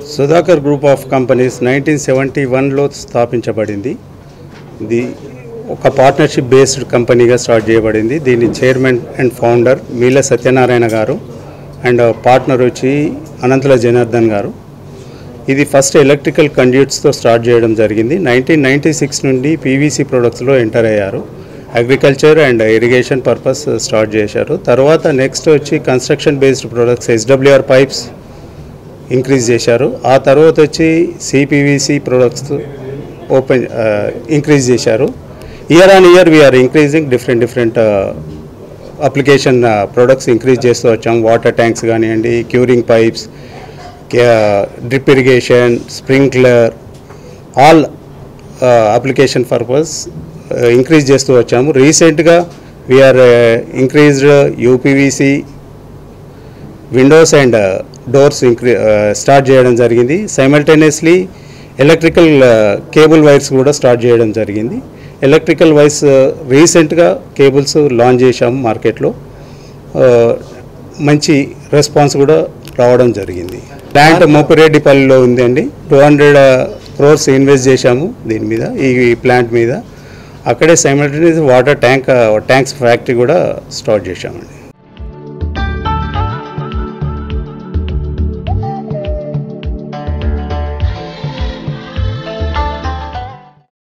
Sudhakar group of companies nineteen seventy వన్లో స్థాపించబడింది ఇది ఒక పార్ట్నర్షిప్ బేస్డ్ కంపెనీగా స్టార్ట్ చేయబడింది దీని chairman and founder Meela Satyanarayana గారు అండ్ పార్ట్నర్ వచ్చి అనంతుల జనార్దన్ గారు ఇది ఫస్ట్ ఎలక్ట్రికల్ కండ్యూట్స్తో స్టార్ట్ చేయడం జరిగింది నైన్టీన్ నైంటీ సిక్స్ నుండి పీవీసీ ప్రొడక్ట్స్లో ఎంటర్ అయ్యారు agriculture and irrigation purpose start చేశారు తర్వాత నెక్స్ట్ వచ్చి construction based products SWR pipes increase చేశారు ఆ తర్వాత వచ్చి సిపివిసి ప్రొడక్ట్స్ ఓపెన్ ఇంక్రీజ్ చేశారు year on year we're increasing different different application products increase చేస్తూ వచ్చాం వాటర్ ట్యాంక్స్ కానివ్వండి curing pipes drip irrigation sprinkler all application purpose increase చేస్తూ వచ్చాము రీసెంట్గా we're increased UPVC windows and doors ఇంక్రీ start చేయడం జరిగింది simultaneously electrical cable wires కూడా start చేయడం జరిగింది ఎలక్ట్రికల్ వైర్స్ రీసెంట్గా కేబుల్స్ లాంచ్ చేశాము మార్కెట్లో మంచి రెస్పాన్స్ కూడా రావడం జరిగింది ప్లాంట్ మోపిరెడ్డిపల్లిలో ఉందండి టూ హండ్రెడ్ క్రోర్స్ ఇన్వెస్ట్ చేశాము దీని మీద ఈ ప్లాంట్ మీద అక్కడే simultaneous water tank tanks factory కూడా స్టార్ట్ చేశామండి